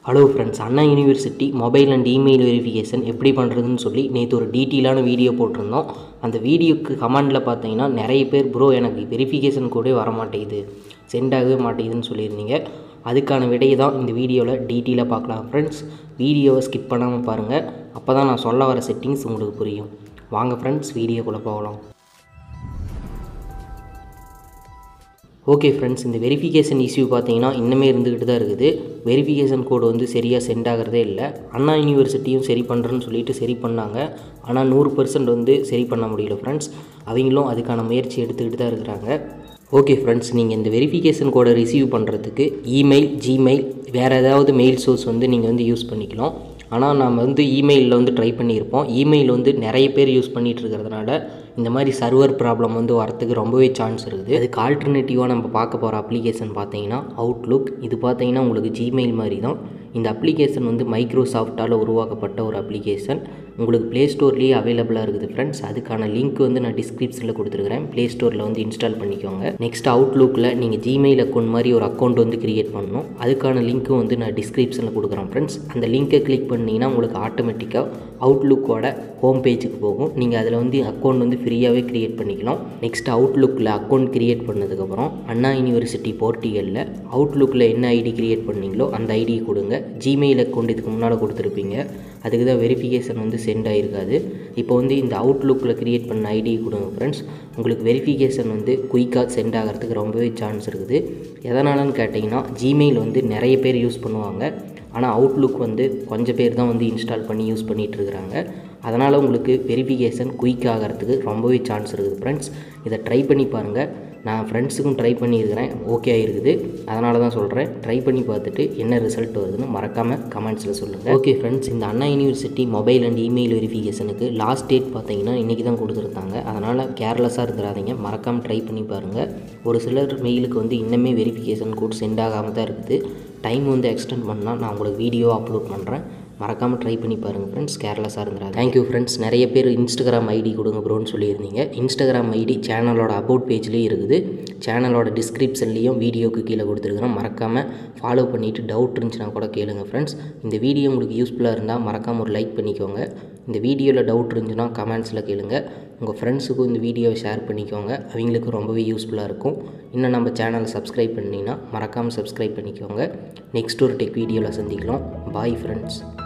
hello friends Anna university mobile and email verification எப்படி பண்ணுறதுன்னு சொல்லி நேற்று ஒரு டீட்டெயிலான வீடியோ போட்டிருந்தோம் அந்த வீடியோக்கு கமெண்டில் பார்த்தீங்கன்னா நிறைய பேர் ப்ரோ எனக்கு வெரிஃபிகேஷன் கூட வர மாட்டேங்குது சென்ட் ஆகவே மாட்டேங்குதுன்னு சொல்லியிருந்தீங்க அதுக்கான விடையை தான் இந்த வீடியோவில் டீட்டெயிலாக பார்க்கலாம் ஃப்ரெண்ட்ஸ் வீடியோவை ஸ்கிப் பண்ணாமல் பாருங்கள் அப்போ தான் நான் சொல்ல வர செட்டிங்ஸ் உங்களுக்கு புரியும் வாங்க ஃப்ரெண்ட்ஸ் வீடியோக்குள்ளே போகலாம் ஓகே ஃப்ரெண்ட்ஸ் இந்த வெரிஃபிகேஷன் இஷ்யூ பார்த்தீங்கன்னா இன்னுமே இருந்துக்கிட்டு தான் இருக்குது வெரிஃபிகேஷன் கோடு வந்து சரியாக சென்ட் ஆகிறதே இல்லை அண்ணா யூனிவர்சிட்டியும் சரி பண்ணுறேன்னு சொல்லிட்டு சரி பண்ணாங்க ஆனால் நூறு பர்சன்ட் வந்து சரி பண்ண முடியல ஃப்ரெண்ட்ஸ் அவங்களும் அதுக்கான முயற்சி எடுத்துக்கிட்டு தான் இருக்கிறாங்க ஓகே ஃப்ரெண்ட்ஸ் நீங்கள் இந்த வெரிஃபிகேஷன் கோடை ரிசீவ் பண்ணுறதுக்கு இமெயில் ஜிமெயில் வேறு ஏதாவது மெயில் சோர்ஸ் வந்து நீங்கள் வந்து யூஸ் பண்ணிக்கலாம் ஆனால் நம்ம வந்து இமெயிலில் வந்து ட்ரை பண்ணியிருப்போம் இமெயில் வந்து நிறைய பேர் யூஸ் பண்ணிகிட்டு இருக்கிறதுனால இந்த மாதிரி சர்வர் ப்ராப்ளம் வந்து வரத்துக்கு ரொம்பவே சான்ஸ் இருக்குது அதுக்கு ஆல்டர்னேட்டிவாக நம்ம பார்க்க போகிற அப்ளிகேஷன் பார்த்தீங்கன்னா அவுட்லுக் இது பார்த்தீங்கன்னா உங்களுக்கு ஜிமெயில் மாதிரி தான் இந்த அப்ளிகேஷன் வந்து மைக்ரோசாஃப்டால் உருவாக்கப்பட்ட ஒரு அப்ளிகேஷன் உங்களுக்கு ப்ளே ஸ்டோர்லேயே அவைலபிளாக இருக்குது ஃப்ரெண்ட்ஸ் அதுக்கான லிங்க் வந்து நான் டிஸ்கிரிப்ஷனில் கொடுத்துருக்குறேன் ப்ளே ஸ்டோரில் வந்து இன்ஸ்டால் பண்ணிக்கோங்க நெக்ஸ்ட் அவுட்லுக்கில் நீங்கள் ஜிமெயில் அக்கௌண்ட் மாதிரி ஒரு அக்கௌண்ட் வந்து க்ரியேட் பண்ணணும் அதுக்கான லிங்க்கும் வந்து நான் டிஸ்கிரிப்ஷனில் கொடுக்குறேன் ஃப்ரெண்ட்ஸ் அந்த லிங்க்கை கிளிக் பண்ணிங்கன்னா உங்களுக்கு ஆட்டோமேட்டிக்காக அவுட்லுக்கோட ஹோம் பேஜுக்கு போகும் நீங்கள் அதில் வந்து அக்கௌண்ட் வந்து ஃப்ரீயாகவே க்ரியேட் பண்ணிக்கலாம் நெக்ஸ்ட் அவுட்லுக்கில் அக்கௌண்ட் க்ரியேட் பண்ணதுக்கப்புறம் அண்ணா யூனிவர்சிட்டி போர்ட்டிகளில் அவுட்லுக்கில் என்ன ஐடி க்ரியேட் பண்ணீங்களோ அந்த ஐடியை கொடுங்க ஜிமெயில் அக்கௌண்ட் இதுக்கு முன்னால் கொடுத்துருப்பீங்க அதுக்கு தான் வெரிஃபிகேஷன் வந்து சென்ட் ஆகிருக்காது இப்போ வந்து இந்த அவுட்லுக்கில் க்ரியேட் பண்ண ஐடி கொடுங்க ஃப்ரெண்ட்ஸ் உங்களுக்கு வெரிஃபிகேஷன் வந்து குயிக்காக சென்ட் ஆகிறதுக்கு ரொம்பவே சான்ஸ் இருக்குது எதனாலன்னு கேட்டிங்கன்னா ஜிமெயில் வந்து நிறைய பேர் யூஸ் பண்ணுவாங்க ஆனால் அவுட்லுக் வந்து கொஞ்சம் பேர் தான் வந்து இன்ஸ்டால் பண்ணி யூஸ் பண்ணிகிட்டு இருக்கிறாங்க அதனால் உங்களுக்கு வெரிஃபிகேஷன் குயிக் ஆகிறதுக்கு ரொம்பவே சான்ஸ் இருக்குது ஃப்ரெண்ட்ஸ் இதை ட்ரை பண்ணி பாருங்கள் நான் ஃப்ரெண்ட்ஸுக்கும் ட்ரை பண்ணியிருக்கிறேன் ஓகே ஆகிருக்குது அதனால தான் சொல்கிறேன் ட்ரை பண்ணி பார்த்துட்டு என்ன ரிசல்ட் வருதுன்னு மறக்காமல் கமெண்ட்ஸில் சொல்லுங்கள் ஓகே ஃப்ரெண்ட்ஸ் இந்த Anna university mobile and email வெரிஃபிகேஷனுக்கு லாஸ்ட் டேட் பார்த்தீங்கன்னா இன்றைக்கி தான் கொடுத்துருந்தாங்க அதனால் கேர்லெஸ்ஸாக இருக்கிறாதீங்க மறக்காமல் ட்ரை பண்ணி பாருங்கள் ஒரு சிலர் மெயிலுக்கு வந்து இன்னுமே வெரிஃபிகேஷன் கோட் சென்ட் ஆகாமல் தான் இருக்குது டைம் வந்து எக்ஸ்டெண்ட் பண்ணால் நான் உங்களுக்கு வீடியோ அப்லோட் பண்ணுறேன் மறக்காமல் ட்ரை பண்ணி பாருங்கள் ஃப்ரெண்ட்ஸ் கேர்லெஸ்ஸாக இருந்துறாங்க தேங்க்யூ ஃப்ரெண்ட்ஸ் நிறைய பேர் இன்ஸ்டாகிராம் ஐடி கொடுங்க ப்ரோன்னு சொல்லியிருந்தீங்க இன்ஸ்டாகிராம் ஐடி சேனலோட அபவுட் பேஜ்லேயும் இருக்குது சேனலோட டிஸ்கிரிப்ஷன்லேயும் வீடியோக்கு கீழே கொடுத்துருக்குறோம் மறக்காமல் ஃபாலோ பண்ணிவிட்டு டவுட் இருந்துச்சுன்னா கூட கேளுங்க ஃப்ரெண்ட்ஸ் இந்த வீடியோ உங்களுக்கு யூஸ்ஃபுல்லாக இருந்தால் மறக்காமல் ஒரு லைக் பண்ணிக்கோங்க இந்த வீடியோவில் டவுட் இருந்துச்சுன்னா கமெண்ட்ஸில் கேளுங்க உங்கள் ஃப்ரெண்ட்ஸுக்கும் இந்த வீடியோவை ஷேர் பண்ணிக்கோங்க அவங்களுக்கும் ரொம்பவே யூஸ்ஃபுல்லாக இருக்கும் இன்னும் நம்ம சேனலை சப்ஸ்கிரைப் பண்ணிங்கன்னா மறக்காமல் சப்ஸ்கிரைப் பண்ணிக்கோங்க நெக்ஸ்ட் ஒரு டெக் வீடியோவில் சந்திக்கலாம் பாய் ஃப்ரெண்ட்ஸ்